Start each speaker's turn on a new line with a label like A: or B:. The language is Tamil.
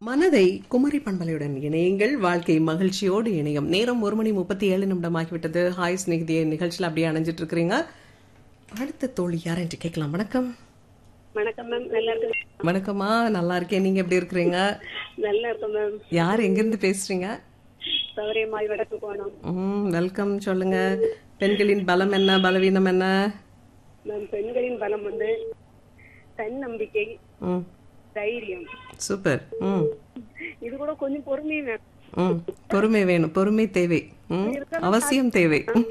A: மனதை குமரி பண்பலையுடன் இணையுங்கள் வாழ்க்கை மகிழ்ச்சியோடு இணையும் நேரம் ஒரு மணி முப்பத்தி ஏழு நிமிடம் ஆகிவிட்டது ஹாய் ஸ்நேகிதிய நிகழ்ச்சியில் அப்படியே அணைஞ்சிட்டு இருக்கிறீங்க அடுத்த தோழி யாரென்று கேட்கலாம் வணக்கம்
B: வணக்கம் மேம் நல்லா இருக்கு
A: வணக்கம்மா நல்லா இருக்கேன் நீங்க எப்படி இருக்கிறீங்க
B: நல்லா இருக்கும் மேம்
A: யார் எங்கிருந்து பேசுறீங்க
B: சௌரியமாய் வடக்கு போனோம்
A: ம் வெல்கம் சொல்லுங்க பெண்களின் பலம் என்ன பலவீனம் என்ன
B: மேம் பெண்களின் பலம் வந்து தன்னம்பிக்கை
A: ம்
B: தைரியம்
A: சூப்பர் ம்
B: இது கூட கொஞ்சம் பொறுமையும் மேம்
A: ம் பொறுமை வேணும் பொறுமை தேவை ம் அவசியம் தேவை